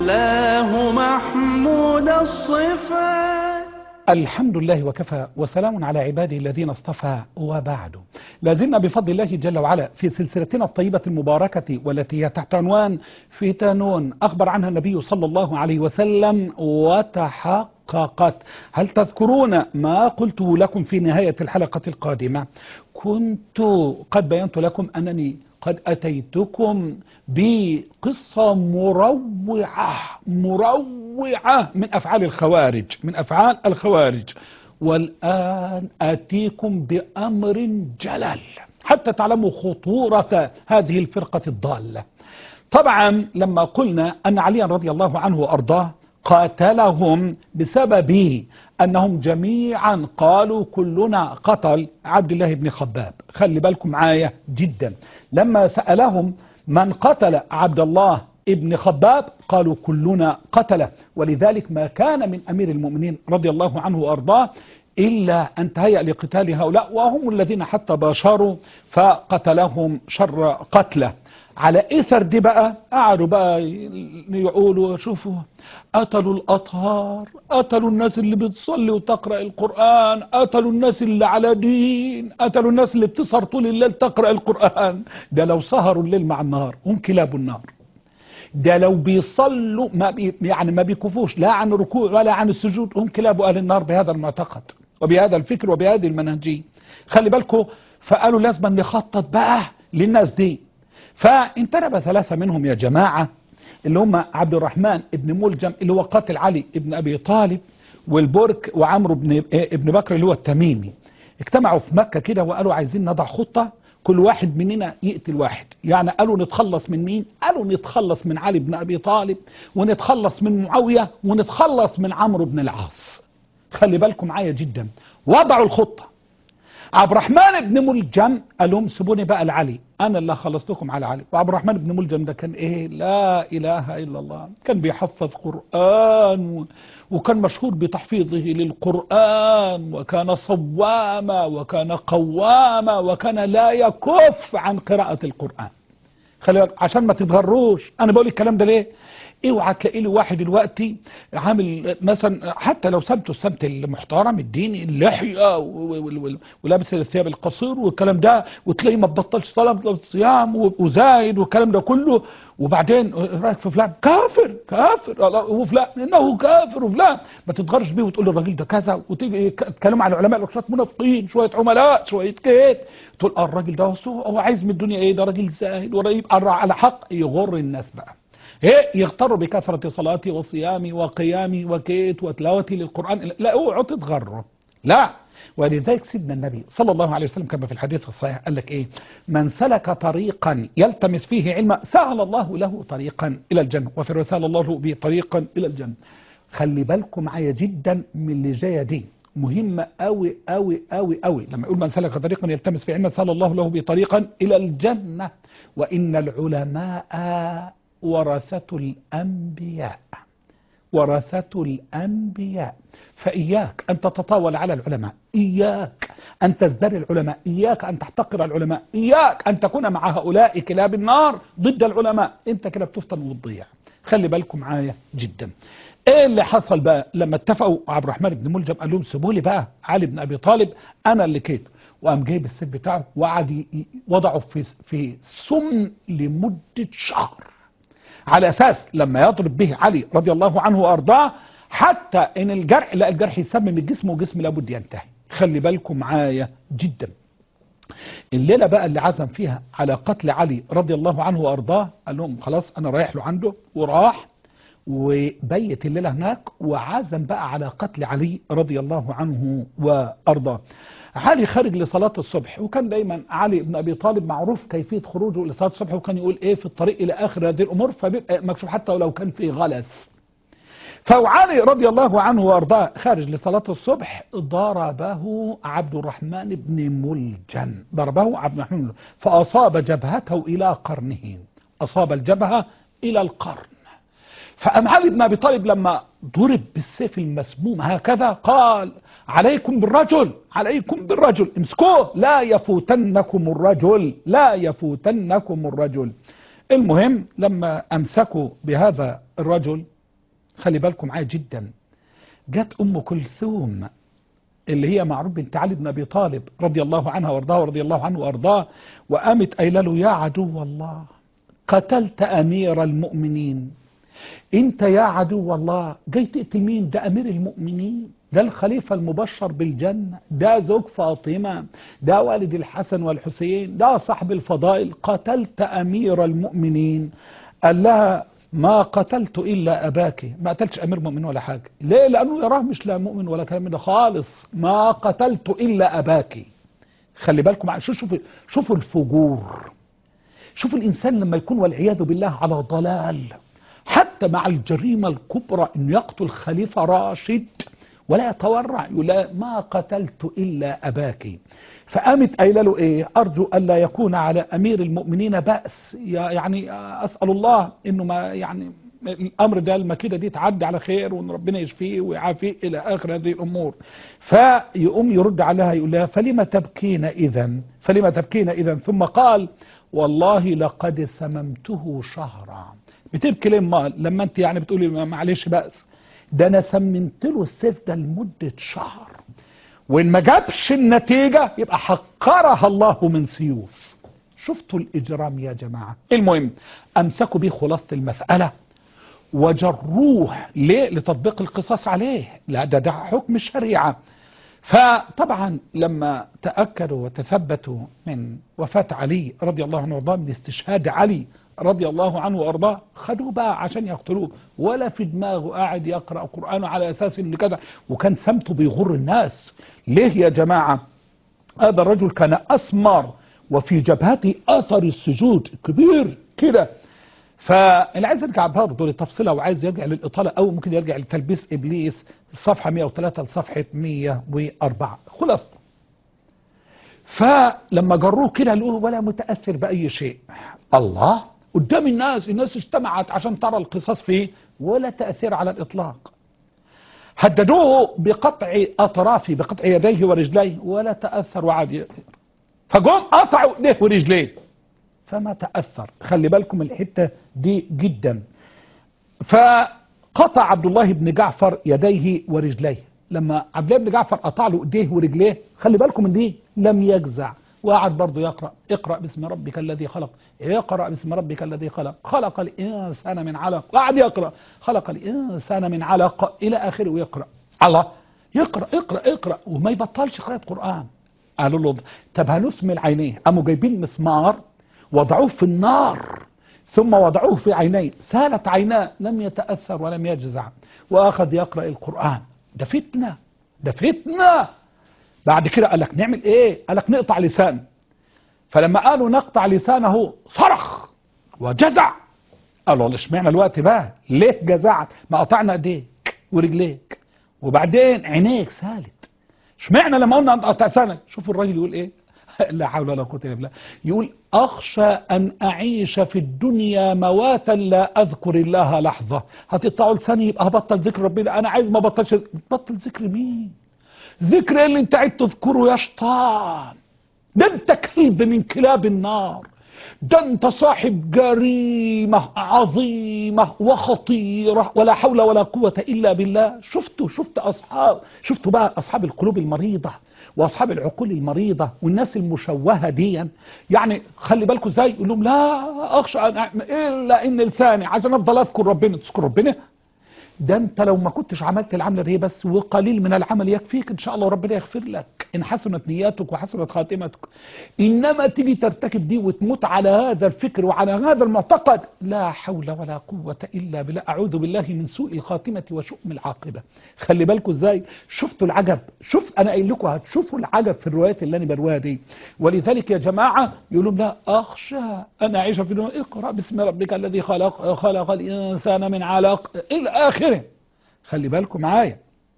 الله محمود الصفات الحمد لله وكفى وسلام على عباده الذين اصطفى وبعد لازلنا بفضل الله جل وعلا في سلسلتنا الطيبة المباركة والتي هي تحت عنوان فتن أخبر عنها النبي صلى الله عليه وسلم وتحققت هل تذكرون ما قلته لكم في نهاية الحلقة القادمة كنت قد بينت لكم أنني قد أتيتكم بقصة مروعة مروعة من أفعال الخوارج من أفعال الخوارج والآن أتيكم بأمر جلل حتى تعلموا خطورة هذه الفرقة الضالة طبعا لما قلنا أن عليا رضي الله عنه وأرضاه قاتلهم بسبب أنهم جميعا قالوا كلنا قتل عبد الله بن خباب خلي بالكم معايا جدا لما سألهم من قتل عبد الله ابن خباب قالوا كلنا قتله ولذلك ما كان من أمير المؤمنين رضي الله عنه وأرضاه إلا أن تهيأ لقتال هؤلاء وهم الذين حتى باشروا فقتلهم شر قتله على اثر دي بقى قعدوا بقى يقولوا شوفوا قتلوا الاطهار قتلوا الناس اللي بتصلي وتقرا القران قتلوا الناس اللي على دين قتلوا الناس اللي بتسهر طول الليل تقرا القران ده لو سهروا الليل مع النهار هم كلاب النار ده لو بيصلوا ما بي يعني ما بيكفوش لا عن الركوع ولا عن السجود هم كلاب اهل النار بهذا المعتقد وبهذا الفكر وبهذه المنهجيه خلي بالكم فقالوا لازم نخطط بقى للناس دي فانتدب ثلاثة منهم يا جماعة اللي هم عبد الرحمن ابن ملجم اللي هو قاتل علي ابن أبي طالب والبرك وعمرو بن ابن بكر اللي هو التميمي اجتمعوا في مكة كده وقالوا عايزين نضع خطة كل واحد مننا يقتل واحد يعني قالوا نتخلص من مين قالوا نتخلص من علي بن أبي طالب ونتخلص من معاوية ونتخلص من عمرو بن العاص خلي بالكم معايا جدا وضعوا الخطة عبد الرحمن بن ملجم قال لهم سيبوني بقى لعلي انا اللي خلصتكم على علي وعبد الرحمن بن ملجم ده كان ايه لا اله الا الله كان بيحفظ قران و... وكان مشهور بتحفيظه للقران وكان صواما وكان قواما وكان لا يكف عن قراءه القران خلي عشان ما تتغروش انا بقول الكلام ده ليه اوعى تلاقي لي واحد دلوقتي عامل مثلا حتى لو سمته السمت المحترم الديني اللحيه ولابس الثياب القصير والكلام ده وتلاقيه ما بطلش صلاه صيام وزايد والكلام ده كله وبعدين رايك في فلان كافر كافر وفلان انه كافر وفلان ما تتغرش بيه وتقول الراجل ده كذا وتيجي تتكلم عن العلماء شويه منافقين شويه عملاء شويه كيت تقول اه الراجل ده هو عايز من الدنيا ايه ده راجل زاهد ويبقى على حق يغر الناس بقى ايه يغتروا بكثرة صلاتي وصيامي وقيامي وكيت وتلاوتي للقرآن لا اوعوا تتغروا لا ولذلك سيدنا النبي صلى الله عليه وسلم كما في الحديث الصحيح قال لك ايه من سلك طريقا يلتمس فيه علما سهل الله له طريقا الى الجنة وفي الرسالة الله له به طريقا الى الجنة خلي بالكم معايا جدا من اللي جايه دي مهمة قوي قوي قوي قوي لما يقول من سلك طريقا يلتمس فيه علما سهل الله له به طريقا الى الجنة وان العلماء ورثة الأنبياء ورثة الأنبياء فإياك أن تتطاول على العلماء إياك أن تزدري العلماء إياك أن تحتقر العلماء إياك أن تكون مع هؤلاء كلاب النار ضد العلماء أنت كده بتفتن وتضيع خلي بالكم معايا جدا ايه اللي حصل بقى لما اتفقوا عبد الرحمن بن ملجم قال لهم سيبوا لي بقى علي بن ابي طالب انا اللي كيت وقام جايب السيف بتاعه وقعد وضعه في في سم لمده شهر على أساس لما يضرب به علي رضي الله عنه وأرضاه حتى إن الجرح لا الجرح يسمم الجسم وجسم لابد ينتهي خلي بالكم معايا جدا الليلة بقى اللي عزم فيها على قتل علي رضي الله عنه وأرضاه قال لهم خلاص أنا رايح له عنده وراح وبيت الليلة هناك وعزم بقى على قتل علي رضي الله عنه وأرضاه علي خارج لصلاة الصبح وكان دايما علي بن أبي طالب معروف كيفية خروجه لصلاة الصبح وكان يقول إيه في الطريق إلى آخر هذه الأمور فبيبقى مكشوف حتى ولو كان في غلس فوعلي رضي الله عنه وارضاه خارج لصلاة الصبح ضربه عبد الرحمن بن ملجم ضربه عبد الرحمن بن ملجم فأصاب جبهته إلى قرنه أصاب الجبهة إلى القرن فأم علي بن أبي طالب لما ضرب بالسيف المسموم هكذا قال عليكم بالرجل عليكم بالرجل امسكوه لا يفوتنكم الرجل لا يفوتنكم الرجل المهم لما أمسكوا بهذا الرجل خلي بالكم معايا جدا جت ام كلثوم اللي هي معروف بنت علي بن ابي طالب رضي الله عنها وارضاها ورضي الله عنه وارضاه وقامت قايله له يا عدو الله قتلت امير المؤمنين انت يا عدو الله جاي تقتل مين ده امير المؤمنين ده الخليفة المبشر بالجنة ده زوج فاطمة ده والد الحسن والحسين ده صاحب الفضائل قتلت امير المؤمنين قال لها ما قتلت الا اباك ما قتلتش امير مؤمن ولا حاجة ليه لانه يراه مش لا مؤمن ولا كلام ده خالص ما قتلت الا اباك خلي بالكم معايا. شو شوفوا شوفوا الفجور شوفوا الإنسان لما يكون والعياذ بالله على ضلال حتى مع الجريمة الكبرى أنه يقتل خليفة راشد ولا يتورع يقول لا ما قتلت إلا أباك فقامت قايله له إيه أرجو ألا يكون على أمير المؤمنين بأس يعني أسأل الله أنه ما يعني الأمر ده المكيدة دي تعدي على خير وأن ربنا يشفيه ويعافيه إلى آخر هذه الأمور فيقوم يرد عليها يقول لها فلما تبكين إذا فلما تبكين إذا ثم قال والله لقد سممته شهرا بتبكي ليه ما لما انت يعني بتقولي معلش بأس ده انا سممت له السيف ده لمدة شهر وان ما جابش النتيجة يبقى حقرها الله من سيوف شفتوا الاجرام يا جماعة المهم امسكوا بيه خلاصة المسألة وجروه ليه لتطبيق القصاص عليه لا ده ده حكم الشريعة فطبعا لما تأكدوا وتثبتوا من وفاة علي رضي الله عنه وارضاه من استشهاد علي رضي الله عنه وارضاه خدوه بقى عشان يقتلوه ولا في دماغه قاعد يقرأ قرآنه على أساس ان كذا وكان سمته بيغر الناس ليه يا جماعة هذا الرجل كان أسمر وفي جبهته أثر السجود كبير كده فاللي عايز يرجع برضه للتفصيلة وعايز يرجع للإطالة أو ممكن يرجع لتلبيس إبليس الصفحة 103 لصفحة 104 خلاص فلما جروه كده قالوا ولا متأثر بأي شيء الله قدام الناس الناس اجتمعت عشان ترى القصاص فيه ولا تأثير على الإطلاق هددوه بقطع أطرافه بقطع يديه ورجليه ولا تأثر وعاد فقوم قطعوا ايديه ورجليه فما تأثر خلي بالكم الحتة دي جدا فقطع عبد الله بن جعفر يديه ورجليه لما عبد الله بن جعفر قطع له ايديه ورجليه خلي بالكم من دي لم يجزع وقعد برضه يقرأ اقرأ باسم ربك الذي خلق اقرأ باسم ربك الذي خلق خلق الإنسان من علق وقعد يقرأ خلق الإنسان من علق إلى آخره ويقرأ الله يقرأ اقرأ اقرأ وما يبطلش قراءة قرآن قالوا له طب هنسمل عينيه قاموا جايبين مسمار وضعوه في النار ثم وضعوه في عينيه سالت عيناه لم يتأثر ولم يجزع وأخذ يقرأ القرآن ده فتنة ده فتنة بعد كده قال لك نعمل ايه قال لك نقطع لسانه فلما قالوا نقطع لسانه صرخ وجزع قالوا والله اشمعنى الوقت بقى ليه جزعت ما قطعنا ايديك ورجليك وبعدين عينيك سالت اشمعنى لما قلنا نقطع لسانك شوفوا الراجل يقول ايه لا حول ولا قوه الا بالله يقول اخشى ان اعيش في الدنيا مواتا لا اذكر الله لحظه هتقطعوا لساني يبقى هبطل ذكر ربنا انا عايز ما بطلش بطل ذكر مين ذكر ايه اللي انت عايز تذكره يا شيطان ده انت كلب من كلاب النار ده انت صاحب جريمة عظيمة وخطيرة ولا حول ولا قوة الا بالله شفتوا شفت اصحاب شفتوا بقى اصحاب القلوب المريضة واصحاب العقول المريضة والناس المشوهة دي يعني خلي بالكم ازاي يقول لهم لا اخشى أن الا ان لساني عشان افضل اذكر ربنا تذكر ربنا ده انت لو ما كنتش عملت العمل دي بس وقليل من العمل يكفيك ان شاء الله وربنا يغفر لك ان حسنت نياتك وحسنت خاتمتك انما تيجي ترتكب دي وتموت على هذا الفكر وعلى هذا المعتقد لا حول ولا قوة الا بالله اعوذ بالله من سوء الخاتمة وشؤم العاقبة خلي بالكم ازاي شفتوا العجب شوف انا قايل لكم هتشوفوا العجب في الروايات اللي انا برويها دي ولذلك يا جماعة يقولون لا اخشى انا اعيش في الدنيا اقرأ باسم ربك الذي خلق خلق الانسان من علق الى اخره خلي بالكم معايا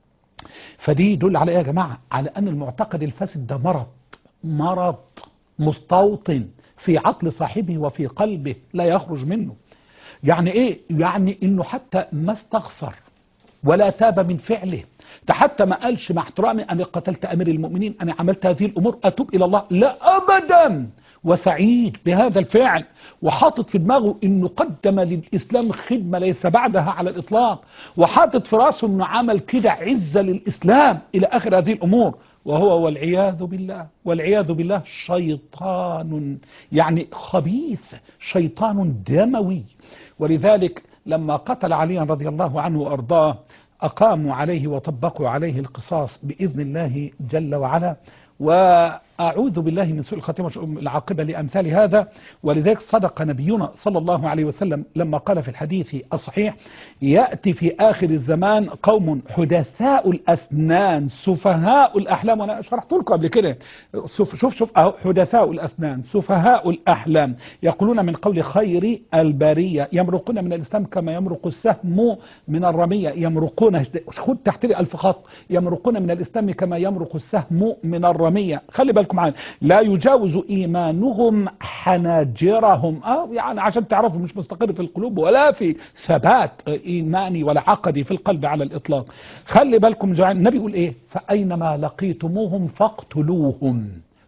فدي يدل على ايه يا جماعة على ان المعتقد الفاسد ده مرض مرض مستوطن في عقل صاحبه وفي قلبه لا يخرج منه يعني ايه يعني انه حتى ما استغفر ولا تاب من فعله ده حتى ما قالش مع احترامي أنا قتلت أمير المؤمنين أنا عملت هذه الأمور أتوب إلى الله لا أبدا وسعيد بهذا الفعل وحاطط في دماغه انه قدم للاسلام خدمه ليس بعدها على الاطلاق وحاطط في راسه انه عمل كده عزه للاسلام الى اخر هذه الامور وهو والعياذ بالله والعياذ بالله شيطان يعني خبيث شيطان دموي ولذلك لما قتل عليا رضي الله عنه وارضاه اقاموا عليه وطبقوا عليه القصاص باذن الله جل وعلا وأعوذ بالله من سوء الخاتمة العاقبة لأمثال هذا ولذلك صدق نبينا صلى الله عليه وسلم لما قال في الحديث الصحيح يأتي في آخر الزمان قوم حدثاء الأسنان سفهاء الأحلام وأنا شرحت لكم قبل كده شوف شوف شوف أهو حدثاء الأسنان سفهاء الأحلام يقولون من قول خير البرية يمرقون من الإسلام كما يمرق السهم من الرمية يمرقون خد تحت لي ألف خط يمرقون من الإسلام كما يمرق السهم من الرمية خلي بالكم معايا لا يجاوز إيمانهم حناجرهم آه يعني عشان تعرفوا مش مستقر في القلوب ولا في ثبات إيماني ولا عقدي في القلب على الإطلاق خلي بالكم جماعة النبي يقول إيه فأينما لقيتموهم فاقتلوهم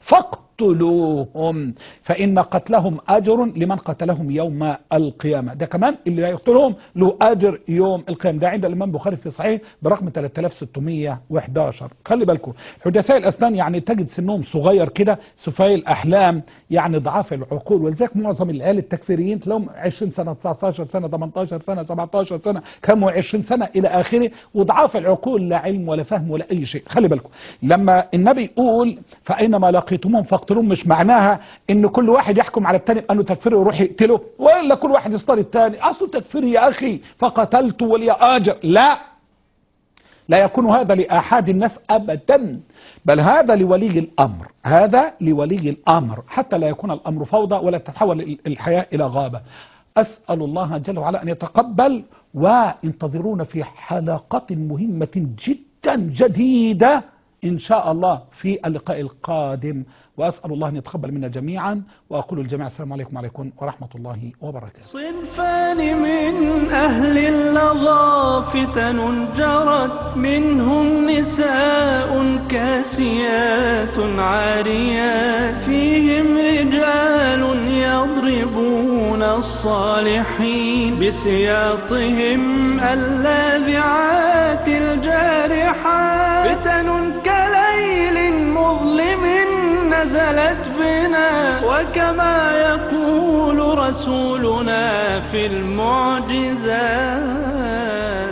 فاقتلوهم فإن قتلهم أجر لمن قتلهم يوم القيامة ده كمان اللي يقتلهم له أجر يوم القيامة ده عند الإمام بخاري في صحيح برقم 3611 خلي بالكم حدثاء الأسنان يعني تجد سنهم صغير كده سفاي الأحلام يعني ضعاف العقول ولذلك معظم الآل التكفيريين تلاقيهم 20 سنة 19 سنة 18 سنة 17 سنة كانوا 20 سنة إلى آخره وضعاف العقول لا علم ولا فهم ولا أي شيء خلي بالكم لما النبي يقول فأينما لقيتموهم فاقتلوهم مش معناها ان كل واحد يحكم على التاني انه تكفيري ويروح يقتله ولا كل واحد يصطاد التاني اصله تكفيري يا اخي فقتلت ولي اجر لا لا يكون هذا لأحد الناس أبدا بل هذا لولي الأمر هذا لولي الأمر حتى لا يكون الأمر فوضى ولا تتحول الحياة إلى غابة أسأل الله جل وعلا أن يتقبل وانتظرونا في حلقة مهمة جدا جديدة إن شاء الله في اللقاء القادم وأسأل الله أن يتقبل منا جميعا وأقول للجميع السلام عليكم وعليكم ورحمة الله وبركاته صنفان من أهل اللظى فتن جرت منهم نساء كاسيات عاريات فيهم رجال يضربون الصالحين بسياطهم اللاذعات الجارحات فتن كليل مظلم نزلت بنا وكما يقول رسولنا في المعجزات